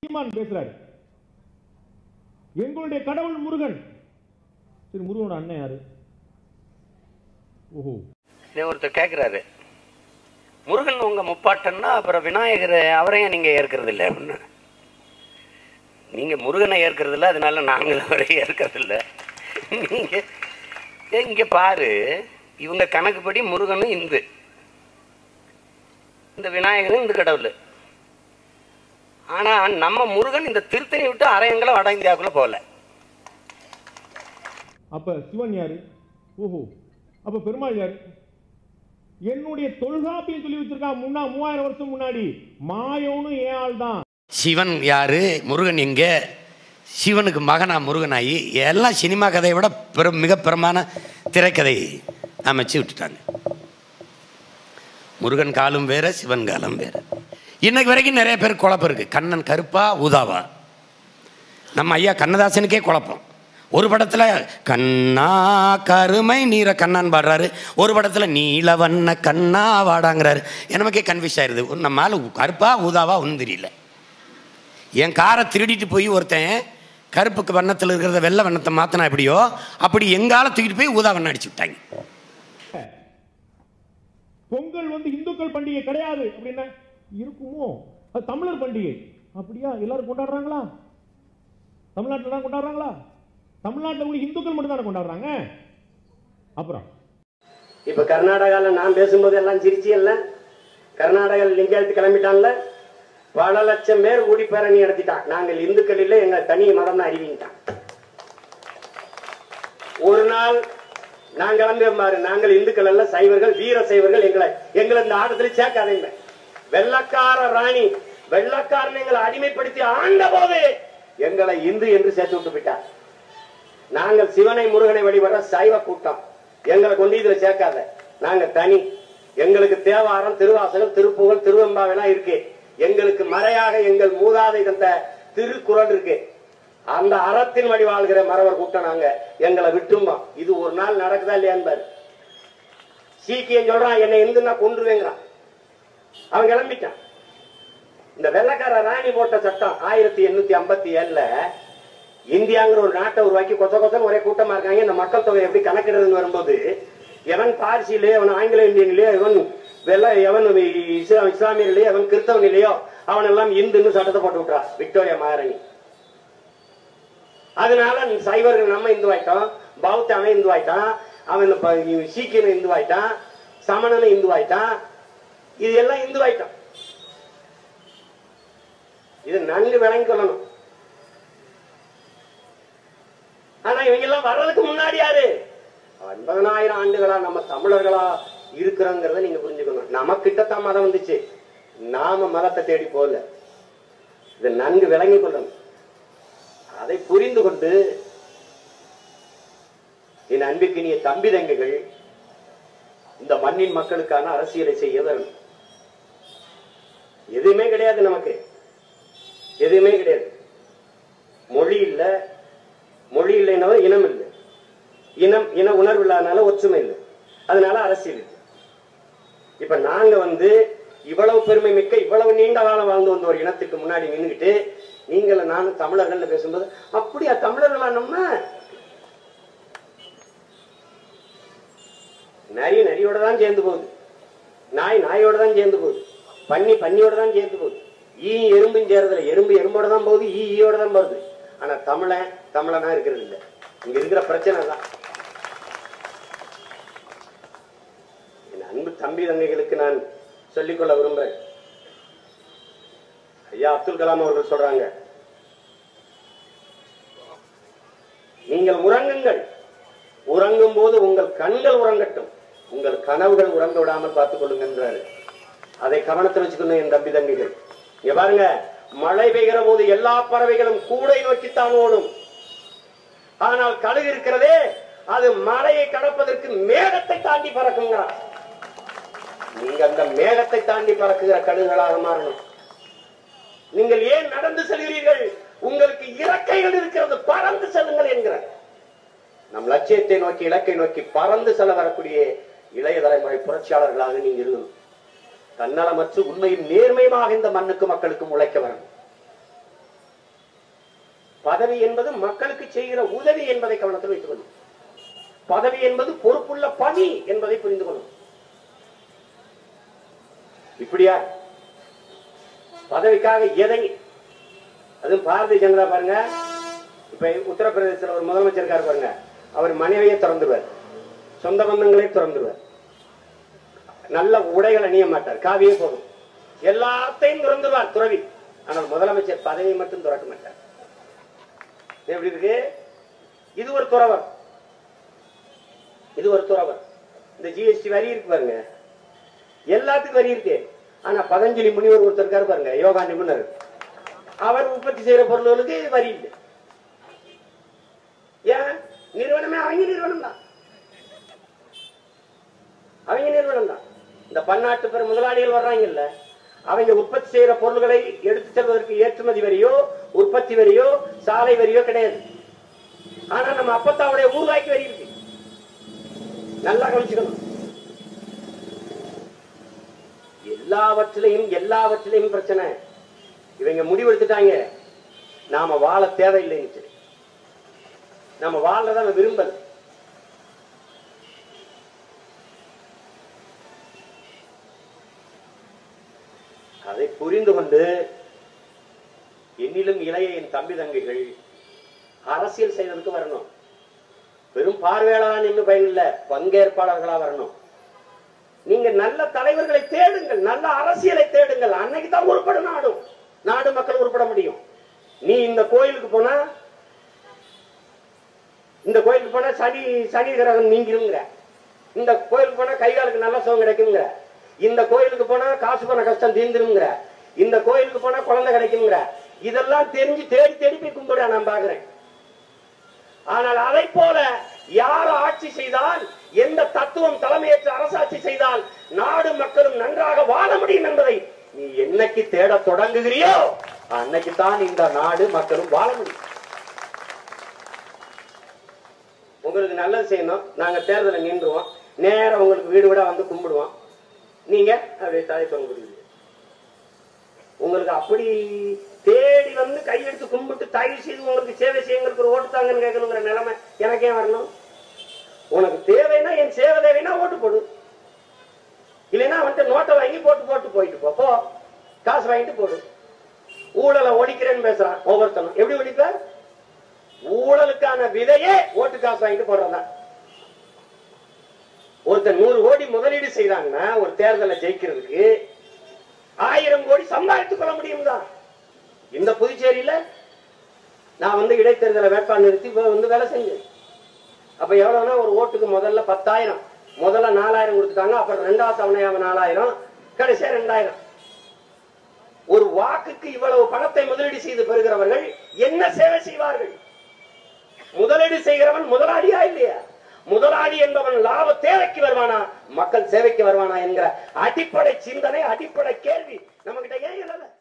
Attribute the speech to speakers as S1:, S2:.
S1: சீமான் பேசுறாரு எங்களுடைய கடவுள் முருகன் சரி முருகனோட அண்ணன் யாரு ஓஹோ
S2: இதே ஒருத்தர் கேட்குறாரு முருகன் உங்க முப்பாட்டன்னா அப்புறம் விநாயகர் அவரையும் நீங்க ஏற்கிறது இல்லை அப்படின்னு நீங்க முருகனை ஏற்கிறது இல்லை அதனால நாங்கள் அவரை ஏற்கிறது இல்லை நீங்க ஏ, இங்க பாரு இவங்க கணக்குப்படி முருகனும் இந்து இந்த விநாயகரும் இந்து கடவுள் ஆனா நம்ம முருகன் இந்த திருத்தணி விட்டு அரையங்களை வட இந்தியாவுக்குள்ள போகல
S1: அப்ப சிவன் யாரு ஓஹோ அப்ப பெருமாள் யாரு என்னுடைய தொல்காப்பியம் சொல்லி வச்சிருக்கான் முன்னா மூவாயிரம் வருஷம் முன்னாடி மாயோனும் ஏன் ஆள் தான்
S2: சிவன் யாரு முருகன் எங்க சிவனுக்கு மகனா முருகனாகி எல்லாம் சினிமா கதையை விட பெரு மிக பிரமான திரைக்கதை அமைச்சு விட்டுட்டாங்க முருகன் காலம் வேற சிவன் காலம் வேற இன்னைக்கு வரைக்கும் நிறைய பேர் குழப்பம் இருக்கு கண்ணன் கருப்பா ஊதாவா நம்ம ஐயா கண்ணதாசனுக்கே குழப்பம் ஒரு படத்துல கண்ணா கருமை நீர கண்ணான்னு பாடுறாரு ஒரு படத்துல நீல வண்ண கண்ணா வாடாங்கிறாரு எனக்கே கன்ஃபியூஸ் ஆயிருது நம்ம ஆளு கருப்பா ஊதாவா ஒன்றும் தெரியல என் காரை திருடிட்டு போய் ஒருத்தன் கருப்புக்கு வண்ணத்தில் இருக்கிறத வெள்ளை வண்ணத்தை மாற்றினா எப்படியோ அப்படி எங்கால தூக்கிட்டு போய் ஊதா வண்ணம் அடிச்சு விட்டாங்க
S1: பொங்கல் வந்து இந்துக்கள் பண்டிகை கிடையாது அப்படின்னா இருக்குமோ அது தமிழர் பண்டிகை அப்படியா எல்லாரும் கொண்டாடுறாங்களா தமிழ்நாட்டில் தான் கொண்டாடுறாங்களா தமிழ்நாட்டில் உள்ள இந்துக்கள் மட்டும் தானே கொண்டாடுறாங்க அப்புறம்
S3: இப்ப கர்நாடகால நான் பேசும்போது எல்லாம் சிரிச்சியல்ல கர்நாடகாவில் லிங்காயத்து கிளம்பிட்டான்ல பல லட்சம் பேர் கூடி பேரணி நடத்திட்டான் நாங்கள் இந்துக்கள் இல்லை எங்க தனி மதம் தான் அறிவிட்டான் ஒரு நாள் நான் கிளம்பி பாரு நாங்கள் இந்துக்கள் அல்ல சைவர்கள் வீர சைவர்கள் எங்களை எங்களை இந்த ஆட்டத்துல சேர்க்காதீங்க வெள்ளக்கார ராணி வெள்ளக்காரன் எங்களை அடிமைப்படுத்தி ஆண்ட போது எங்களை இந்து என்று சேர்த்து விட்டு விட்டார் நாங்கள் சிவனை முருகனை வழிபடுற சைவ கூட்டம் எங்களை கொண்டு இதுல சேர்க்காத நாங்க தனி எங்களுக்கு தேவாரம் திருவாசகம் திருப்புகழ் திருவெம்பாவெல்லாம் இருக்கு எங்களுக்கு மறையாக எங்கள் மூதாதை தந்த திருக்குறள் இருக்கு அந்த அறத்தின் வழி வாழ்கிற மறவர் கூட்டம் நாங்க எங்களை விட்டுருந்தோம் இது ஒரு நாள் நடக்குதா இல்லையா என்பாரு சீக்கியம் சொல்றான் என்னை இந்துன்னா கொன்றுவேங்கிறான் அவன் கிளம்பிட்டான் இந்த வெள்ளக்கார ராணி போட்ட சட்டம் ஆயிரத்தி எண்ணூத்தி ஐம்பத்தி ஏழுல இந்தியாங்கிற ஒரு நாட்டை உருவாக்கி கொச்ச கொச்சன்னு ஒரே கூட்டமா இருக்காங்க இந்த மக்கள் தொகை எப்படி கணக்கிடுறதுன்னு வரும்போது எவன் பார்சியிலேயோ அவன் ஆங்கில இந்தியனிலேயோ எவன் வெள்ள எவன் இஸ்லாம் இஸ்லாமியர்களையோ எவன் கிறிஸ்தவனிலேயோ அவன் எல்லாம் இந்துன்னு சட்டத்தை போட்டு விட்டுறா விக்டோரியா மகாராணி அதனால சைவர்கள் நம்ம இந்துவாயிட்டோம் பௌத்தவன் இந்துவாயிட்டான் அவன் இந்த ப- சீக்கியன் இந்துவாயிட்டான் சமணனும் இந்துவாயிட்டான் இது எல்லாம் இந்துவாயிட்டான் இது நன்கு விளங்கி கொள்ளணும் ஆனா இவங்க எல்லாம் வர்றதுக்கு முன்னாடி யாரு ஐம்பதனாயிரம் ஆண்டுகளா நம்ம தமிழர்களா இருக்கிறோங்கிறத நீங்க புரிஞ்சுக்கணும் நம்ம கிட்டத்தான் மதம் வந்துச்சு நாம மதத்தை தேடி போகல இதை நன்கு விளங்கி கொள்ளணும் அதை புரிந்து கொண்டு என் அன்பிற்கினிய தம்பி தங்கைகள் இந்த மண்ணின் மக்களுக்கான அரசியலை செய்ய வேண்டும் எதுவுமே கிடையாது நமக்கு எதுவுமே கிடையாது மொழி இல்ல மொழி இல்லைனால இனம் இல்லை இனம் இன உணர்வு இல்லாதனால ஒற்றுமை இல்லை அதனால அரசியல் இல்லை இப்ப நாங்க வந்து இவ்வளவு பெருமை மிக்க இவ்வளவு நீண்ட காலம் வாழ்ந்து வந்த ஒரு இனத்துக்கு முன்னாடி நின்னுகிட்டு நீங்கள் நானும் தமிழர்கள் பேசும்போது அப்படியா தமிழர்களா நம்ம நரி நரியோட தான் சேர்ந்து போகுது நாய் நாயோட தான் சேர்ந்து போகுது பன்னி பன்னியோட தான் சேர்ந்து போகுது ஈ எறும்பும் சேர்றதில்ல எறும்பு எறும்போட தான் போகுது ஈ ஈயோட தான் போகுது ஆனா தமிழன் தமிழனா இருக்கிறது இல்ல இங்க இருக்கிற பிரச்சனை தான் என் அன்பு தம்பி தங்கைகளுக்கு நான் சொல்லிக்கொள்ள விரும்புறேன் ஐயா அப்துல் கலாம் அவர்கள் சொல்றாங்க நீங்கள் உறங்குங்கள் உறங்கும் போது உங்கள் கண்கள் உறங்கட்டும் உங்கள் கனவுகள் உறங்க விடாமல் பார்த்துக் கொள்ளுங்கன்றாரு அதை கவனத்தில் வச்சுக்கணும் என் தம்பி தங்கைகள் இங்க பாருங்க மழை பெய்கிற போது எல்லா பறவைகளும் கூடை நோக்கித்தான் ஓடும் ஆனால் கழுகு இருக்கிறதே அது மலையை கடப்பதற்கு மேகத்தை தாண்டி பறக்குங்கிறார் நீங்க அந்த மேகத்தை தாண்டி பறக்குகிற கழுகுகளாக மாறணும் நீங்கள் ஏன் நடந்து செல்கிறீர்கள் உங்களுக்கு இறக்கைகள் இருக்கிறது பறந்து செல்லுங்கள் என்கிறார் நம் லட்சியத்தை நோக்கி இலக்கை நோக்கி பறந்து செல்ல வரக்கூடிய இளைய தலைமுறை புரட்சியாளர்களாக நீங்க இருக்கணும் தன்னலமற்று உண்மையும் நேர்மையுமாக இந்த மண்ணுக்கு மக்களுக்கும் உழைக்க வரணும் பதவி என்பது மக்களுக்கு செய்கிற உதவி என்பதை கவனத்தில் வைத்துக் கொள்ளும் பதவி என்பது பொறுப்புள்ள பணி என்பதை புரிந்து கொள்ளும் இப்படியா பதவிக்காக எதை அதுவும் பாரதிய ஜனதா பாருங்க இப்ப உத்தரப்பிரதேசத்தில் ஒரு முதலமைச்சர் இருக்காரு பாருங்க அவர் மனைவியை திறந்துருவார் சொந்த பந்தங்களை திறந்துருவார் நல்ல உடைகள் அணிய மாட்டார் காவியே போதும் எல்லாத்தையும் திறந்துருவார் துறவி ஆனால் முதலமைச்சர் பதவியை மட்டும் திறக்க மாட்டார் எப்படி இருக்கு இது ஒரு துறவர் இது ஒரு துறவர் இந்த ஜிஎஸ்டி வரி இருக்கு பாருங்க எல்லாத்துக்கும் வரி இருக்கு ஆனா பதஞ்சலி முனிவர் ஒருத்தர் இருக்காரு பாருங்க யோகா நிபுணர் அவர் உற்பத்தி செய்யற பொருள்களுக்கு வரி இல்லை ஏன் நிறுவனமே அவங்க நிறுவனம் தான் அவங்க நிறுவனம் தான் இந்த பன்னாட்டு பெரும் முதலாளிகள் வர்றாங்கல்ல அவங்க உற்பத்தி செய்யற பொருள்களை எடுத்து செல்வதற்கு ஏற்றுமதி வரியோ உற்பத்தி வரியோ சாலை வரியோ கிடையாது ஆனா நம்ம அப்பத்தாவுடைய ஊர்வாய்க்கு வரி இருக்கு நல்லா கவனிச்சுக்கணும் எல்லாவற்றிலையும் எல்லாவற்றிலையும் பிரச்சனை இவங்க முடிவெடுத்துட்டாங்க நாம வாழ தேவையில்லைன்னு சொல்லி நம்ம வாழறத நம்ம விரும்பல அதை புரிந்து கொண்டு என்னிலும் இளைய என் தம்பி தங்கைகள் அரசியல் செய்வதற்கு வரணும் வெறும் பார்வையாளரா நின்று பயன் இல்ல பங்கேற்பாளர்களா வரணும் நீங்க நல்ல தலைவர்களை தேடுங்கள் நல்ல அரசியலை தேடுங்கள் அன்னைக்கு தான் உருப்படும் நாடும் நாடு மக்கள் உருப்பட முடியும் நீ இந்த கோயிலுக்கு போனா இந்த கோயிலுக்கு போனா சனி சனி கிரகம் நீங்கிருங்கிற இந்த கோயிலுக்கு போனா கை காலுக்கு நல்ல சுகம் கிடைக்குங்கிற இந்த கோயிலுக்கு போனா காசு பண்ண கஷ்டம் தீர்ந்துருங்கிற இந்த கோயிலுக்கு போனா குழந்தை கிடைக்குங்கிற இதெல்லாம் தெரிஞ்சு தேடி தேடி போய் கும்பிட நான் பாக்குறேன் ஆனால் அதை போல யார் ஆட்சி செய்தால் எந்த தத்துவம் தலைமையேற்று அரசாட்சி செய்தால் நாடு மக்களும் நன்றாக வாழ முடியும் என்பதை நீ என்னைக்கு தேட தொடங்குகிறியோ அன்னைக்கு தான் இந்த நாடு மக்களும் வாழ முடியும் உங்களுக்கு நல்லது செய்யணும் நாங்க தேர்தலை நின்றுவோம் நேரா உங்களுக்கு வீடு வீடா வந்து கும்பிடுவோம் நீங்க அப்படியே தலை தொங்குறீங்க உங்களுக்கு அப்படி தேடி வந்து கையெடுத்து கும்பிட்டு தயவு செய்து உங்களுக்கு சேவை செய்யுங்களுக்கு ஒரு ஓட்டு தாங்கன்னு கேட்கணுங்கிற நிலைமை எனக்கே வரணும் உனக்கு தேவைன்னா என் சேவை தேவைன்னா ஓட்டு போடு இல்லைன்னா அவன்கிட்ட நோட்டை வாங்கி போட்டு போட்டு போயிட்டு போ போ காசு வாங்கிட்டு போடு ஊழலை ஒழிக்கிறேன்னு பேசுறான் ஒவ்வொருத்தனும் எப்படி ஒழிப்ப ஊழலுக்கான விதையே ஓட்டு காசு வாங்கிட்டு போடுறதான் ஒருத்தர் நூறு கோடி முதலீடு செய்யறாங்கன்னா ஒரு தேர்தலை ஜெயிக்கிறதுக்கு ஆயிரம் கோடி சம்பாதித்துக் கொள்ள முடியும் தான் இந்த புதுச்சேரியில நான் வந்து இடைத்தேர்தலை வேட்பாளர் நிறுத்தி இப்ப வந்து வேலை செஞ்சேன் அப்ப எவ்வளவுனா ஒரு ஓட்டுக்கு முதல்ல பத்தாயிரம் முதல்ல நாலாயிரம் கொடுத்துட்டாங்க அப்புறம் ரெண்டாவது தவணையாக நாலாயிரம் கடைசியா ரெண்டாயிரம் ஒரு வாக்குக்கு இவ்வளவு பணத்தை முதலீடு செய்து பெறுகிறவர்கள் என்ன சேவை செய்வார்கள் முதலீடு செய்கிறவன் முதலாளியா இல்லையா முதலாளி என்பவன் லாப தேவைக்கு வருவானா மக்கள் சேவைக்கு வருவானா என்கிற அடிப்படை சிந்தனை அடிப்படை கேள்வி நம்ம கிட்ட ஏன் இல்லை